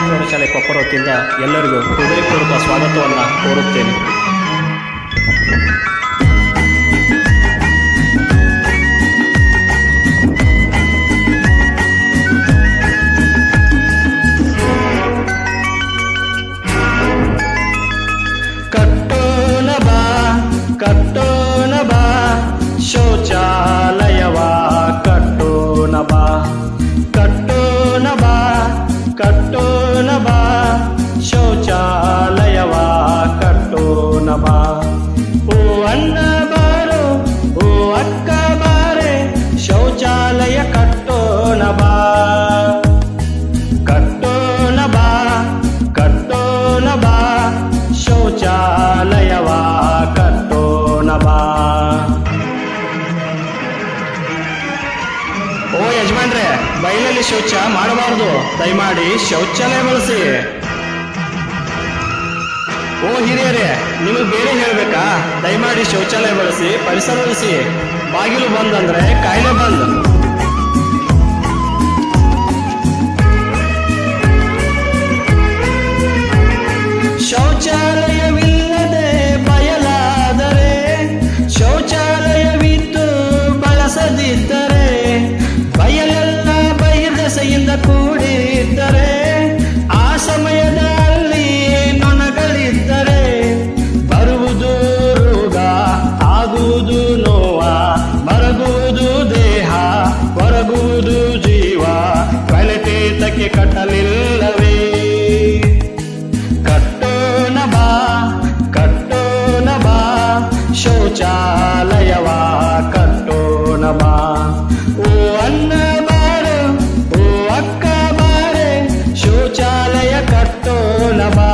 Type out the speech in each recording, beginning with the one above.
ಪ್ರೌಢಶಾಲೆ ಕೊಪ್ಪರ ವತಿಯಿಂದ ಎಲ್ಲರಿಗೂ ಹೃದಯಪೂರ್ವಕ ಸ್ವಾಗತವನ್ನು ಕೋರುತ್ತೇನೆ ಕಟ್ಟೋಣ ಬಾ ಕಟ್ಟೋಣ ಬಾ ಶೌಚಾಲಯವ ಕಟ್ಟೋಣ ಬಾ ಕಟ್ಟೋಣ ಬಾ ಕಟ್ಟೋಣ ಬಾ ಶೌಚಾಲಯವ ಕಟ್ಟೋಣ ಬಾ ಓ ಅಣ್ಣ ಬಾರೋ ಓ ಅಕ್ಕ ಬಾರೆ ಶೌಚಾಲಯ ಕಟ್ಟೋಣ ಬಾ ಕಟ್ಟೋಣ ಬಾ ಕಟ್ಟೋಣ ಬಾ ಶೌಚಾಲಯವ ಕಟ್ಟೋಣ ಬಾ ಓ ಯಜಮಾನ್ರೆ ಬಯಲಲ್ಲಿ ಶೌಚ ಮಾಡಬಾರದು ದಯಮಾಡಿ ಶೌಚಾಲಯ ಬಳಸಿ ಓ ಹಿರಿಯರೇ ನಿಮಗೆ ಬೇರೆ ಹೇಳ್ಬೇಕಾ ದಯಮಾಡಿ ಶೌಚಾಲಯ ಬಳಸಿ ಪರಿಸರ ಉಳಿಸಿ ಬಾಗಿಲು ಬಂದ್ ಅಂದ್ರೆ ಕಾಯಿಲೆ ಬಂದ್ ಶೌಚಾಲಯವಿಲ್ಲದೆ ಬಯಲಾದರೆ ಶೌಚಾಲಯವಿದ್ದು ಬಳಸದಿದ್ದರೆ ಬಯಲೆಲ್ಲ ಬಹಿರ್ದೆಸೆಯಿಂದ ಕೂಡಿದ್ದರೆ ಆ ಸಮಯದಲ್ಲಿ ನೊಣಗಳಿದ್ದರೆ ಬರುವುದು ರೋಗ ಆಗುವುದು ನೋವ ಮರಗುವುದು ದೇಹ ಹೊರಗುವುದು ಜೀವ ಕಲೆತೇತಕ್ಕೆ ಕಟ್ಟಲಿಲ್ಲವೇ ಕಟ್ಟೋಣ ಬಾ ಕಟ್ಟೋಣ ಬಾ ಶೌಚಾಲಯವ ಕಟ್ಟೋಣ ಬಾ ಓ ಅಣ್ಣ ಬಾರೆ ಓ ಅಕ್ಕ ಬಾರೆ ಶೌಚಾಲಯ ಕಟ್ಟೋಣ ಬಾ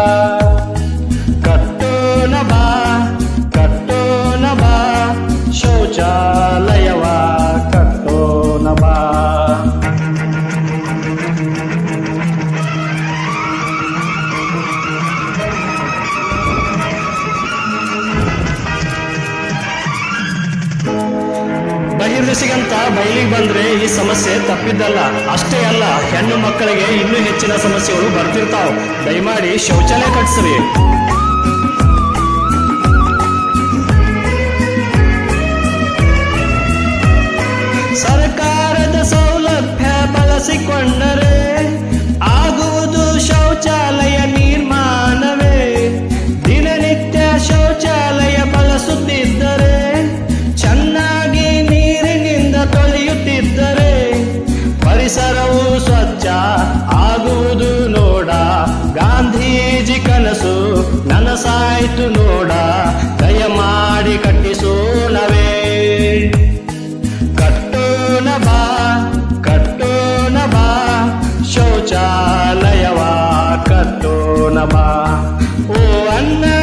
ಕಟ್ಟೋಣ ಬಾ ಕಟ್ಟೋಣ ಬಾ ಶೌಚಾಲಯವ ಕಟ್ಟೋಣ ಬಾ ಬಹಿರ್ದೆಸೆಗಂತ ಬಯಲಿಗೆ ಬಂದ್ರೆ ಈ ಸಮಸ್ಯೆ ತಪ್ಪಿದ್ದಲ್ಲ ಅಷ್ಟೇ ಅಲ್ಲ ಹೆಣ್ಣು ಮಕ್ಕಳಿಗೆ ಇನ್ನೂ ಹೆಚ್ಚಿನ ಸಮಸ್ಯೆಗಳು ಬರ್ತಿರ್ತಾವ ದಯಮಾಡಿ ಶೌಚಾಲಯ ಕಟ್ಸ್ರಿ ಸರ್ಕಾರದ ಸೌಲಭ್ಯ ಬಳಸಿಕೊಂಡರೆ ಆಗುವುದು ಶೌಚಾಲಯ ನಿರ್ಮಾಣವೇ ದಿನನಿತ್ಯ ಶೌಚಾಲಯ ಬಳಸುತ್ತಿದ್ದರೆ ಚೆನ್ನಾಗಿ ನೀರಿನಿಂದ ತೊಳೆಯುತ್ತಿದ್ದರೆ ಪರಿಸರವು ಸ್ವಚ್ಛ ಆಗುವುದು ನೋಡ ಗಾಂಧೀಜಿ ಕನಸು ನನಸಾಯ್ತು ನೋಡ ದಯಮಾಡಿ ಕಟ್ಟಿಸೋಣವೇ ಕಟ್ಟೋಣ ಬಾ ಕಟ್ಟೋಣ ಬಾ ಶೌಚಾಲಯವ ಕಟ್ಟೋಣ ಬಾ ಓ ಅಣ್ಣ